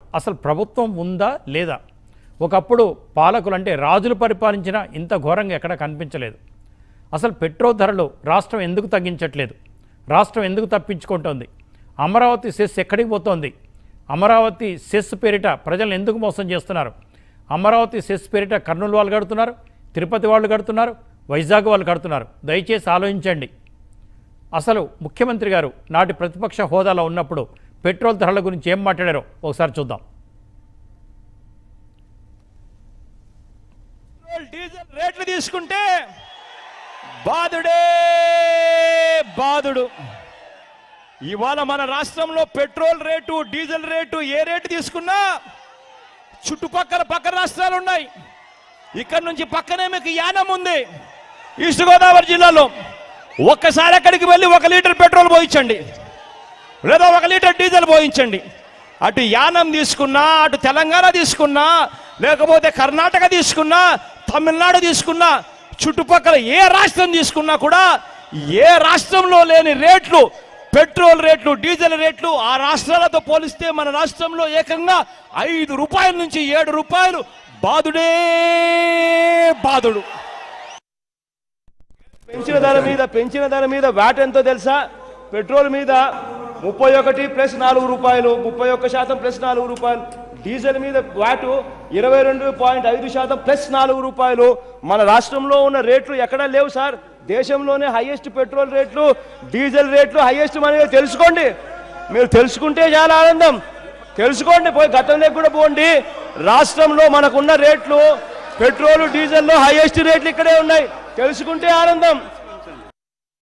అసలు ప్రభుత్వం ఉందా లేదా ఒకప్పుడు పాలకులు అంటే రాజులు పరిపాలించిన ఇంత ఘోరంగా ఎక్కడ కనిపించలేదు అసలు పెట్రోల్ ధరలు రాష్ట్రం ఎందుకు తగ్గించట్లేదు రాష్ట్రం ఎందుకు తప్పించుకుంటోంది అమరావతి సెస్ ఎక్కడికి పోతోంది అమరావతి సెస్ పేరిట ప్రజలను ఎందుకు మోసం చేస్తున్నారు అమరావతి సెస్ పేరిట కర్నూలు వాళ్ళు కడుతున్నారు తిరుపతి వాళ్ళు కడుతున్నారు వైజాగ్ వాళ్ళు కడుతున్నారు దయచేసి ఆలోచించండి అసలు ముఖ్యమంత్రి గారు నాటి ప్రతిపక్ష హోదాలో ఉన్నప్పుడు పెట్రోల్ ధరల గురించి ఏం మాట్లాడారో ఒకసారి చూద్దాం పెట్రోల్ డీజిల్ రేట్లు తీసుకుంటే బాధుడే బాధుడు ఇవాళ మన రాష్ట్రంలో పెట్రోల్ రేటు డీజిల్ రేటు ఏ రేటు తీసుకున్నా చుట్టుపక్కల పక్క రాష్ట్రాలు ఉన్నాయి ఇక్కడ నుంచి పక్కనే మీకు యానం ఉంది ఈస్ట్ గోదావరి జిల్లాలో ఒక్కసారి అక్కడికి వెళ్ళి ఒక లీటర్ పెట్రోల్ పోయించండి లేదా ఒక లీటర్ డీజిల్ పోయించండి అటు యానం తీసుకున్నా అటు తెలంగాణ తీసుకున్నా లేకపోతే కర్ణాటక తీసుకున్నా తమిళనాడు తీసుకున్నా చుట్టుపక్కల ఏ రాష్ట్రం తీసుకున్నా కూడా ఏ రాష్ట్రంలో లేని రేట్లు పెట్రోల్ రేట్లు డీజిల్ రేట్లు ఆ రాష్ట్రాలతో పోలిస్తే మన రాష్ట్రంలో ఏకంగా ఐదు రూపాయల నుంచి ఏడు రూపాయలు బాధుడే బాధుడు పెంచిన ధర మీద పెంచిన ధర మీద వ్యాట్ ఎంతో తెలుసా పెట్రోల్ మీద ముప్పై ఒకటి ప్లస్ నాలుగు రూపాయలు ముప్పై ఒక్క శాతం ప్లస్ నాలుగు రూపాయలు డీజిల్ మీద వ్యాట్ ఇరవై రెండు పాయింట్ ఐదు శాతం ప్లస్ నాలుగు రూపాయలు మన రాష్ట్రంలో ఉన్న రేట్లు ఎక్కడా లేవు సార్ దేశంలోనే హైయెస్ట్ పెట్రోల్ రేట్లు డీజిల్ రేట్లు హైయెస్ట్ మనకి తెలుసుకోండి మీరు తెలుసుకుంటే చాలా ఆనందం తెలుసుకోండి పోయి గతంలోకి కూడా పోండి రాష్ట్రంలో మనకున్న రేట్లు పెట్రోల్ డీజిల్లో హైయెస్ట్ రేట్లు ఇక్కడే ఉన్నాయి తెలుసుకుంటే ఆనందం